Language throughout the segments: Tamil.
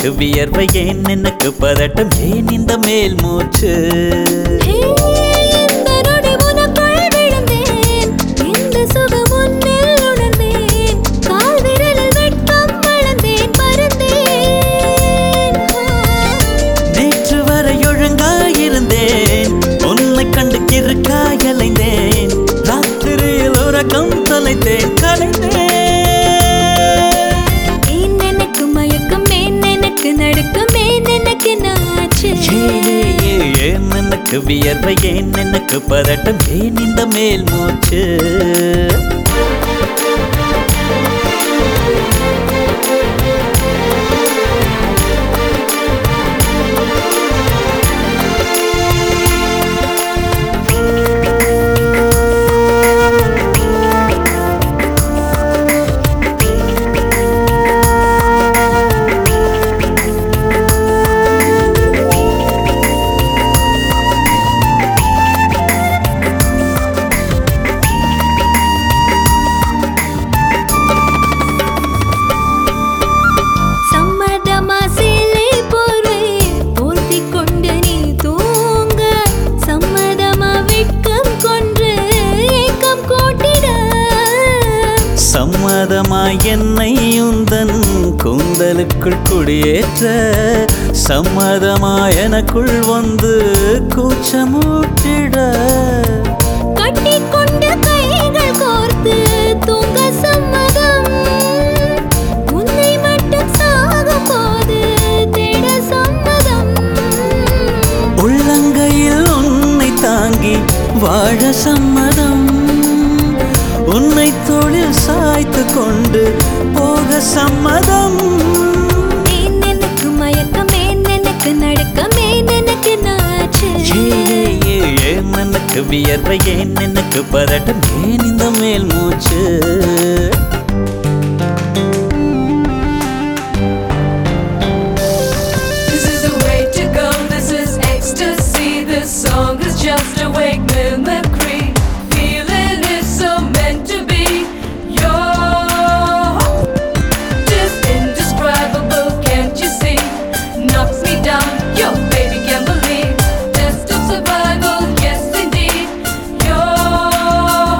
எனக்கு வியர்வை ஏன் எனக்கு பதட்டம் ஏன் இந்த மேல் மூச்சு ஹே, இந்த நொடி உனக்குள் விழுந்தேன். இந்த சுகம் உன்னில் உணர்ந்தேன். கால் விரலில் வெட்கம் வளர்ந்தேன், பறந்தேன். நேற்று வரை ஒழுங்காயிருந்தேன் உன்னை கண்டு கிறுக்காய் அலைந்தேன் ராத்திரியில் உறக்கம் தொலைத்தேன் கலைந்தேன் ஏன் எனக்கு மயக்கம் ஏன் எனக்கு நடுக்கம் ஏன் எனக்கு நாச்சு ஏ, ஏ, ஏ, ஏன் எனக்கு வியர்வை ஏன் எனக்கு பதட்டம் ஏன் இந்த மேல் மூச்சு சம்மதமா சேலை போர்வை போர்த்திக் கொண்டு நீ தூங்க சம்மதமா வெட்கம் கொன்று ஏக்கம் கூட்டிட சம்மதமாய் என்னை உந்தன் கூந்தலுக்குள் குடியேற்ற சம்மதமாய் எனக்குள் வந்து கூச்சமூட்டிட கட்டிக்கொண்டு கைகள் கோர்த்து தூங்க சம்மதம் உன்னை மட்டும் சாகும் போது தேட சம்மதம் உள்ளங்கையில் உன்னை தாங்கி வாழ சம்மதம் உன்னை தோளில் சாய்த்து கொண்டு போக சம்மதம் ஏன் எனக்கு மயக்கம் ஏன் எனக்கு நடுக்கம் ஏன் எனக்கு நாச்சு ஏ, ஏ, ஏன் எனக்கு வியர்வை ஏன் எனக்கு பதட்டம் ஏன் இந்த மேல் மூச்சு This is the way to go, this is ecstasy. This song is just a wake mimicry. Feeling is so meant to be. You're just indescribable, can't you see? Knocks me down, your baby can't believe. Test of survival, yes indeed. You're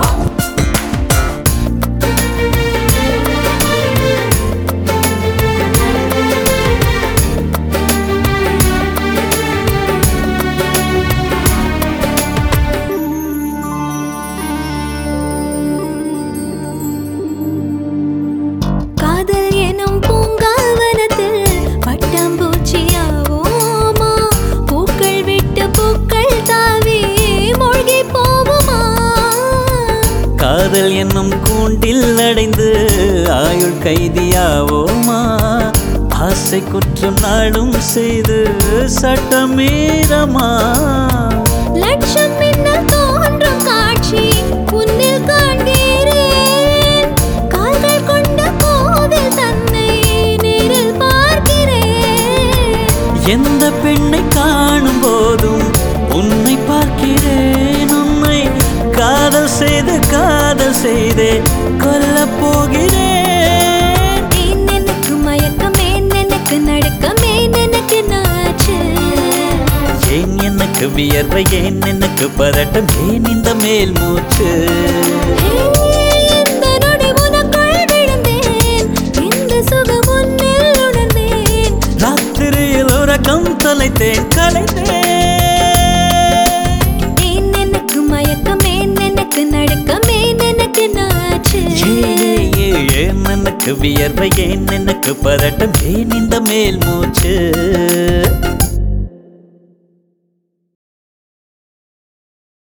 காதல் எனும் பூங்காவனத்தில் பட்டாம்பூச்சியாவோமா பூக்கள் விட்டு பூக்கள் தாவி மூழ்கி போவோமா காதல் என்னும் கூண்டில் அடைந்து ஆயுள் கைதியாவோமா ஆசை குற்றம் நாளும் செய்து சட்டமீறமா லட்சம் மின்னல் தோன்றும் காட்சி உன்னில் காண்கிறேன் கால்கள் கொண்ட கோவில் தன்னை நேரில் பார்க்கிறேன் எந்த பெண்ணை காணும் போதும் உன்னை பார்க்கிறேன் உன்னை காதல் செய்து காதல் செய்தே கொல்லப் போகிறேன் ஏன் எனக்கு மயக்கம் ஏன் எனக்கு நடுக்கம் ஏன் எனக்கு நாச்சு ஏன் எனக்கு வியர்வை ஏன் எனக்கு பதட்டம் ஏன் இந்த மேல் மூச்சு ஹே, இந்த நொடி உனக்குள் விழுந்தேன். இந்த சுகம் உன்னில் உணர்ந்தேன். ராத்திரியில் உறக்கம் தொலைத்தேன் கலைந்தேன் ஏன் எனக்கு மயக்கம் ஏன் எனக்கு நடுக்கம் ஏன் எனக்கு நாச்சு ஏ, ஏ, ஏன் எனக்கு வியர்வை ஏன் எனக்கு பதட்டம் ஏன் இந்த மேல் மூச்சு